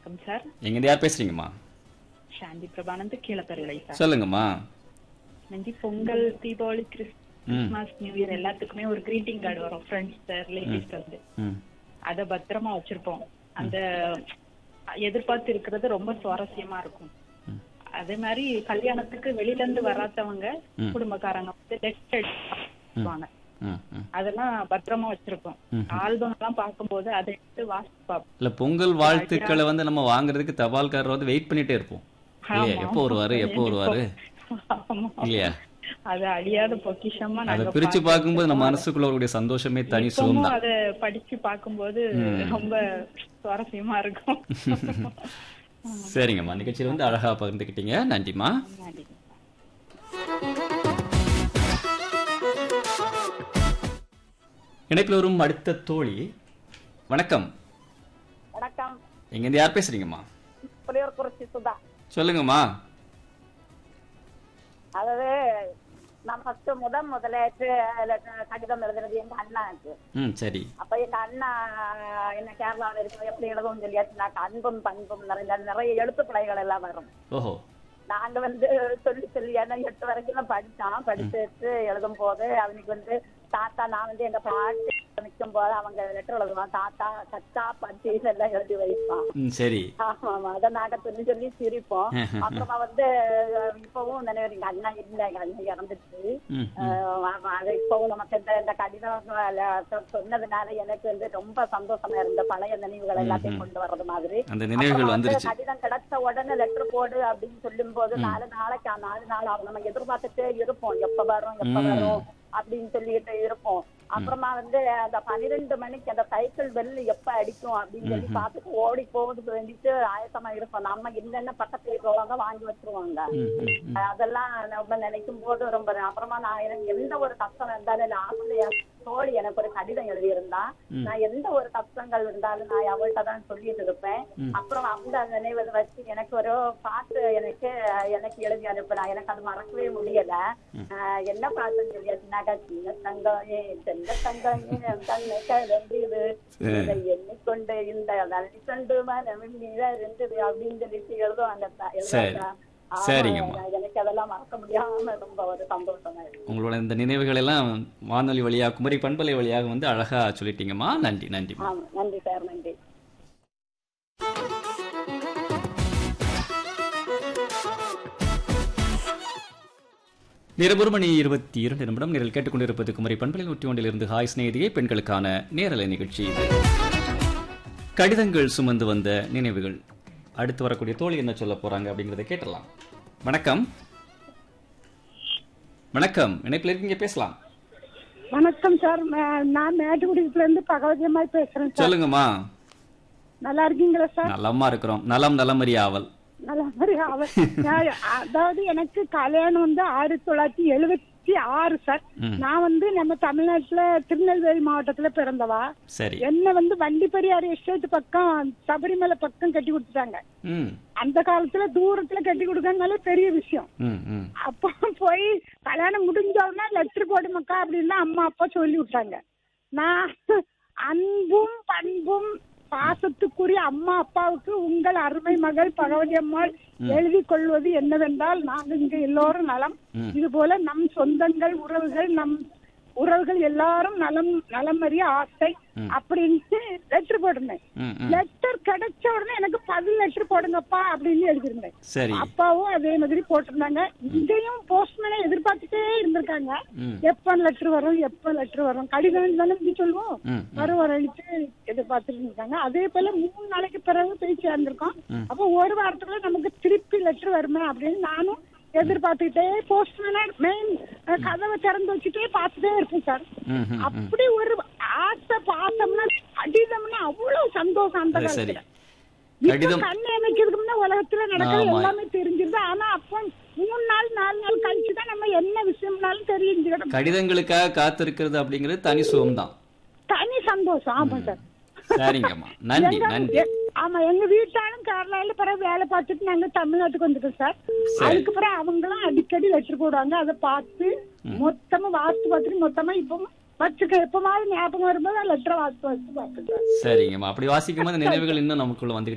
வணக்கம் சார் எங்கேருந்து யார் பேசுறீங்கம்மா சாந்தி பிரபானந்த் கீழப்பருளை சார் சொல்லுங்கம்மா நன்றி பொங்கல் தீபாவளி ம். கிறிஸ்துமஸ் நியூ இயர் எல்லாத்துக்குமே ஒரு greeting கார்டு வரும் ஃப்ரெண்ட்ஸ் ரிலேட்டிவ்ஸ் வந்து ம் அத பத்திரமா வச்சிருப்போம் அந்த எதிர்பார்த்து இருக்கிறது ரொம்ப சுவாரஸ்யமா இருக்கும் அதே மாதிரி கல்யாணத்துக்கு வெளியில இருந்து வராதவங்க ம். குடும்பக்காரங்க வந்து டெஸ்ட் எடுப்பாங்க ம் ம் அதெல்லாம் பத்திரமா வச்சிருப்போம் ம். ஆல்பம் எல்லாம் பார்க்கும்போது அதை எடுத்து வாசிச்சு பார்ப்போம் இல்ல பொங்கல் வாழ்த்துக்களை வந்து நம்ம வாங்குறதுக்கு தபால்காரர் வந்து வெயிட் பண்ணிட்டே இருப்போம் இல்லையா ஆமா. எப்போ வருவாரு எப்போ வருவாரு ஆமா. இல்லையா அது அழியாத பொக்கிஷமா அதை நாங்க பிரிச்சு பார்த்து பார்க்கும்போது நம்ம மனசுக்குள்ள வரக்கூடிய சந்தோஷமே தனி இப்பவும் சுகம் தான் அத படிச்சு பார்க்கும்போது ரொம்ப சுவாரஸ்யமா இருக்கும் சரிங்கம்மா நிகழ்ச்சியில் வந்து அழகா பகிர்ந்துக்கிட்டீங்க நன்றிம்மா நன்றி. இணைப்பில் வரும் அடுத்த தோழி வணக்கம் வணக்கம் எங்கேருந்து யார் பேசுறீங்கம்மா புளியூர்குறிச்சி சுதா சொல்லுங்கம்மா அதாவது நான் ஃபர்ஸ்ட் முதல் முதலேற்று கடிதம் எழுதுனது எங்க அண்ணாக்கு ம் சரி அப்ப எங்க அண்ணா என்ன கேரளாவில் இருக்கிற எப்படி எழுதும் சொல்லியாச்சு நான் அன்பும் பண்பும் நிறைய நிறைய எழுத்து பிழைகள் எல்லாம் வரும் ஓஹோ நாங்க வந்து சொல்லி சொல்லி ஏன்னா எட்டு வரைக்கும் தான் படிச்சான் படிச்சுட்டு எழுதும் போது அவனுக்கு வந்து தாத்தா நான் வந்து எங்க பாட்டு நிற்கும் போது அவங்க லெட்டர் எழுதுவான் தாத்தா சத்தா பச்சி எல்லாம் எழுதி வைப்பான் ம் சரி ஆமா ஆமா அதை நாங்க சொல்லி சொல்லி சிரிப்போம் அப்புறமா வந்து அஹ், இப்பவும் நினைவு எங்க அண்ணா இல்ல எங்க அண்ணன் இறந்துச்சு ம் அஹ், ஆமா, அது இப்பவும் நமக்கு இந்த இந்த கடிதம் அஹ், சொ- சொன்னதுனால எனக்கு வந்து ரொம்ப சந்தோஷமா இருந்த பழைய நினைவுகள் எல்லாத்தையும் கொண்டு வர்றது மாதிரி அந்த நினைவுகள் அப்புறமா வந்து வந்துருச்சு கடிதம் கிடைச்ச உடனே லெட்டர் போடு அப்படின்னு சொல்லும் போது நாலு நாளைக்கு நாலு நாள் ஆகும் நம்ம எதிர்பார்த்துட்டே இருப்போம் எப்ப வரும் எப்ப ம். வரும் அப்படின்னு சொல்லிட்டு இருப்போம் அப்புறமா வந்து அந்த பன்னிரெண்டு மணிக்கு அந்த சைக்கிள் பெல் எப்ப அடிக்கும் அப்படின்னு சொல்லி பார்த்துட்டு ஓடி போவதுக்கு வேண்டிட்டு ஆயத்தமா இருப்போம் நம்ம என்னென்ன பக்கத்துல இருக்கிறவங்க வாங்கி வச்சிருவாங்க ம் ம் ம் அதெல்லாம் நம்ம நினைக்கும் போது ரொம்ப அப்புறமா நான் எனக்கு எந்த ஒரு கஷ்டம் இருந்தாலும் ஆசிரியர் தோழி எனக்கு ஒரு கடிதம் எழுதியிருந்தா நான் எந்த ஒரு கஷ்டங்கள் இருந்தாலும் நான் அவள்கிட்ட தான் சொல்லிட்டு இருப்பேன் அப்புறம் அந்த நினைவு வச்சு எனக்கு ஒரு பாட்டு எனக்கு எனக்கு எழுதி அனுப்பினா எனக்கு அது மறக்கவே முடியல ஆஹ் என்ன பாட்டுன்னு சொல்லியாச்சுனாக்கா சின்ன தங்கம் ஏ செந்த தங்கம் ஏ தன்னை கலந்தது இதை எண்ணிக்கொண்டு இந்த நன்றி கொண்டு மனம் இருந்தது அப்படின்னு சொல்லிட்டு எழுதுவாங்க சரி. எழுதுவாங்க ஆமா, சரிங்கம்மா. எனக்கு அதெல்லாம் மறக்க முடியாம ரொம்ப ஒரு சந்தோஷமா இருக்கு உங்களோட இந்த நினைவுகள் எல்லாம் வானொலி வழியாக குமரி பண்பலை வழியாக வந்து அழகா சொல்லிட்டீங்கம்மா நன்றி நன்றிம்மா ஆமா நன்றி சார் நன்றி நிரபுர மணி இருபத்தி இரண்டு நிமிடம் நீங்கள் கேட்டுக்கொண்டிருப்பது குமரி பண்பலை நூற்றி ஒன்றிலிருந்து ஹாய் சிநேகிதியை பெண்களுக்கான நேரலை நிகழ்ச்சி இது கடிதங்கள் சுமந்து வந்த நினைவுகள் அடுத்து வரக்கூடிய தோழி என்ன சொல்ல போறாங்க அப்படிங்கறத கேட்டலாம் வணக்கம் வணக்கம் இணைப்பில் இருக்கீங்க பேசலாம் வணக்கம் சார் மே- நான் மேட்டுக்குடியில இருந்து பகவதி அம்மாய் பேசுறேன் சார் சொல்லுங்கம்மா நல்லா இருக்கீங்களா சார் நலமா இருக்கிறோம் நலம் நலமறி ஆவல் நல்லா மாதிரி அவ- நான் அதாவது எனக்கு கல்யாணம் வந்து ஆயிரத்தி தொள்ளாயிரத்தி எழுபத்தி ஆறு சார் ம். நான் வந்து நம்ம தமிழ்நாட்டுல திருநெல்வேலி மாவட்டத்துல பிறந்தவா சரி என்ன வந்து வண்டிப்பெரியார் எஸ்டேட் பக்கம் சபரிமலை பக்கம் கட்டி கொடுத்துட்டாங்க ம் அந்த காலத்துல தூரத்துல கட்டி கொடுக்கறதுனால பெரிய விஷயம் ம் ம் அப்போ போய் கல்யாணம் முடிஞ்சோடனே லெட்டர் போடு மக்கா அப்படின்னு அம்மா அப்பா சொல்லி விட்டாங்க நான் அன்பும் பண்பும் பாசத்துக்குரிய அம்மா அப்பாவுக்கு உங்கள் அருமை மகள் பகவதி அம்மாள் எழுதி கொள்வது என்னவென்றால் நாங்கள் இங்க எல்லோரும் நலம் ம். இது போல நம் சொந்தங்கள் உறவுகள் நம் உறவுகள் எல்லாரும் நலம் நலம் அறிய ஆசை அப்படின்ட்டு லெட்டர் போட்டிருந்தேன் ம் ம் லெட்டர் கிடைச்ச உடனே எனக்கு பதில் லெட்டர் போடுங்கப்பா அப்படின்னு எழுதியிருந்தேன் சரி அப்பாவும் அதே மாதிரி போட்டிருந்தாங்க இங்கேயும் போஸ்ட்மேனை எதிர்பார்த்துட்டே இருந்திருக்காங்க ம் எப்ப லெட்டர் வரும் எப்ப லெட்டர் வரும் கடிதம் தானே இப்படி சொல்லுவோம் ம் வரும் வரணிட்டு எதிர்பார்த்துட்டு இருக்காங்க அதே போல மூணு நாளைக்கு பிறகு போய் சேர்ந்திருக்கோம் அப்போ ஒரு வாரத்துக்குள்ள நமக்கு திருப்பி லெட்டர் வருமே அப்படின்னு நானும் எதிர்பார்த்துக்கிட்டே போஸ்ட்மேனை மெயின் கதவை திறந்து வச்சுட்டே பார்த்துட்டே இருப்பேன் சார் ம் ம் ம் அப்படி ஒரு ஆசை பாசம்னா கடிதம்னா அவ்வளவு சந்தோஷம் அந்த அது சரி காலத்துல இப்ப கடிதம் கண்ணு அமைக்கிறதுக்கு முன்ன உலகத்துல நடக்கிறது ஆமா. எல்லாமே தெரிஞ்சிருது ஆனா அப்போ மூணு நாள் நாலு நாள் கழிச்சு தான் நம்ம என்ன விஷயம்னாலும் தெரிஞ்சுக்கிடும் கடிதங்களுக்காக காத்திருக்கிறது அப்படிங்கிறது தனி சுகம்தான் தனி சந்தோஷம் ஆமா சார் சரிங்கம்மா நன்றி எங்க- நன்றி எ- ஆமா எங்க வீட்டாலும் கேரளால பிறகு வேலை பார்த்துட்டு நாங்க தமிழ்நாட்டுக்கு வந்துட்டோம் சார் அதுக்கு பிறகு அவங்களும் அடிக்கடி லெட்டர் போடுவாங்க அதை பார்த்து மொத்தமா வாசித்து பார்த்துட்டு மொத்தமா இப்போ வச்சுக்க எப்பமாவது ஞாபகம் வரும்போது லெட்டரை வாசித்து வாசித்து பார்த்துட்டு சரிங்கம்மா அப்படி வாசிக்கும் போது நினைவுகள் இன்னும் நமக்குள்ள வந்து